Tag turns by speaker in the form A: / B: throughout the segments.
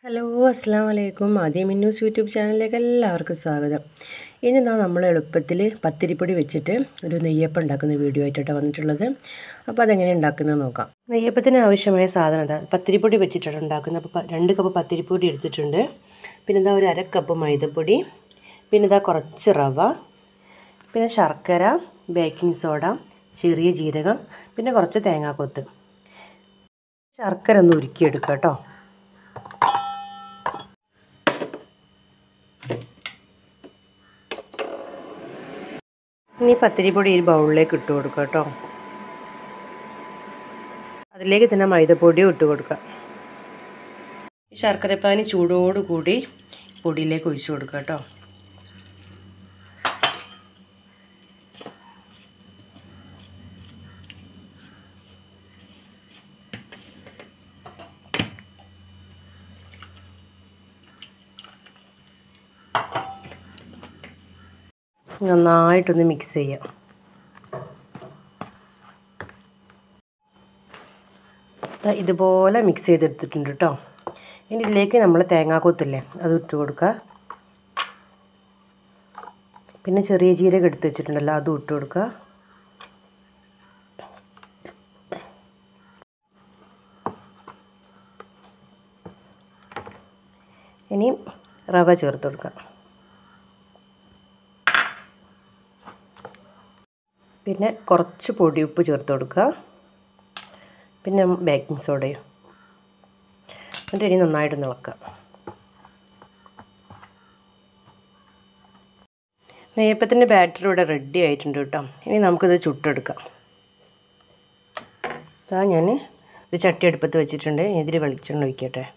A: hello അസ്സാം വലൈക്കും ആദ്യം മിന്നൂസ് യൂട്യൂബ് ചാനലിലേക്ക് എല്ലാവർക്കും സ്വാഗതം ഇനി നാ നമ്മൾ എളുപ്പത്തിൽ പത്തിരിപ്പൊടി വെച്ചിട്ട് ഒരു നെയ്യപ്പം ഉണ്ടാക്കുന്ന വീഡിയോ ആയിട്ടാണ് വന്നിട്ടുള്ളത് അപ്പോൾ അതെങ്ങനെ ഉണ്ടാക്കുന്നത് നോക്കാം നെയ്യപ്പത്തിന് ആവശ്യമായ സാധനം എന്താ പത്തിരിപ്പൊടി വെച്ചിട്ടാണ് ഉണ്ടാക്കുന്നത് അപ്പോൾ പ- രണ്ട് കപ്പ് പത്തിരിപ്പൊടി എടുത്തിട്ടുണ്ട് പിന്നെ ഇതാ ഒരു അര കപ്പ് മൈദപ്പൊടി പിന്നെ ഇതാ കുറച്ച് റവ പിന്നെ ശർക്കര ബേക്കിംഗ് സോഡ ചെറിയ ജീരകം പിന്നെ കുറച്ച് തേങ്ങാക്കൊത്ത് ശർക്കര ഒന്ന് ഉരുക്കിയെടുക്കുക കേട്ടോ ഇനി പത്തിരിപ്പൊടി ഈ ബൗളിലേക്ക് ഇട്ട് കൊടുക്കുക കേട്ടോ അതിലേക്ക് തന്നെ മൈദപ്പൊടിയും ഇട്ട് കൊടുക്കുക ഈ ശർക്കരപ്പാനി ചൂടോടുകൂടി പൊടിയിലേക്ക് ഒഴിച്ചു കൊടുക്കുക കേട്ടോ നന്നായിട്ടൊന്ന് മിക്സ് ചെയ്യാം ദാ ഇതുപോലെ മിക്സ് ചെയ്തെടുത്തിട്ടുണ്ട് കേട്ടോ ഇനി ഇതിലേക്ക് നമ്മൾ തേങ്ങാക്കൊത്തില്ലേ അത് ഇട്ട് കൊടുക്കുക പിന്നെ ചെറിയ ജീരകം എടുത്ത് വെച്ചിട്ടുണ്ടല്ലോ അതും ഇട്ട് കൊടുക്കുക ഇനി റവ ചേർത്ത് കൊടുക്കുക പിന്നെ കുറച്ച് പൊടിയുപ്പ് ചേർത്ത് കൊടുക്കുക പിന്നെ ബേക്കിംഗ് സോഡയും എന്നിട്ട് ഇനി നന്നായിട്ട് ഇളക്കുക നെയ്യപ്പത്തിൻ്റെ ബാറ്ററി ഇവിടെ റെഡി ആയിട്ടുണ്ട് കേട്ടോ ഇനി നമുക്കിത് ചുട്ടെടുക്കാം അതാ ഞാൻ ഒരു ചട്ടി അടുപ്പത്ത് വെച്ചിട്ടുണ്ട് ഇതിൽ വെളിച്ചെണ്ണ ഒഴിക്കട്ടെ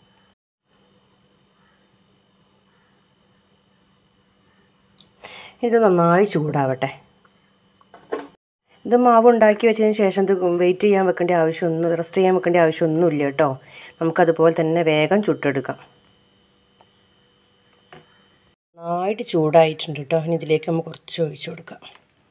A: ഇത് നന്നായി ചൂടാവട്ടെ ഇത് മാവ് ഉണ്ടാക്കി വെച്ചതിന് ശേഷം ഇത് വെയിറ്റ് ചെയ്യാൻ വെക്കേണ്ട ആവശ്യമൊന്നും റെസ്റ്റ് ചെയ്യാൻ വെക്കേണ്ട ആവശ്യമൊന്നുമില്ല കേട്ടോ നമുക്കതുപോലെ തന്നെ വേഗം ചുട്ടെടുക്കാം നന്നായിട്ട് ചൂടായിട്ടുണ്ട് കേട്ടോ ഇനി ഇതിലേക്ക് നമുക്ക് കുറച്ച് ഒഴിച്ചു കൊടുക്കാം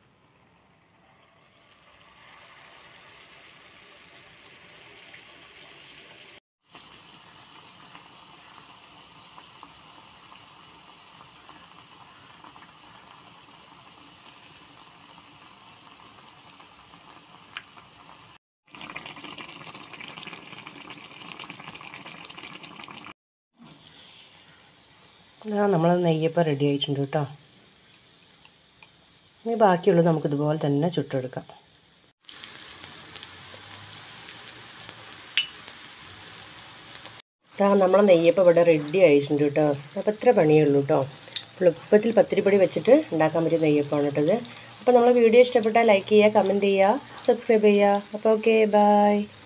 A: ഇതാ നമ്മൾ നെയ്യപ്പം റെഡി ആയിട്ടുണ്ട് കേട്ടോ ഇനി ബാക്കിയുള്ളത് നമുക്ക് ഇതുപോലെ തന്നെ ചുട്ടെടുക്കാം ഇതാ നമ്മളെ നെയ്യപ്പം ഇവിടെ റെഡി ആയിട്ടുണ്ട് കേട്ടോ അപ്പോൾ ഇത്ര പണിയേ ഉള്ളൂ കേട്ടോ എളുപ്പത്തിൽ പത്തിരിപ്പൊടി വെച്ചിട്ട് ഉണ്ടാക്കാൻ പറ്റിയ നെയ്യപ്പമാണ് കേട്ടത് അപ്പോൾ നമ്മളെ വീഡിയോ ഇഷ്ടപ്പെട്ടാൽ ലൈക്ക് ചെയ്യുക കമൻറ്റ് ചെയ്യുക സബ്സ്ക്രൈബ് ചെയ്യുക അപ്പോൾ ഓക്കെ ബൈ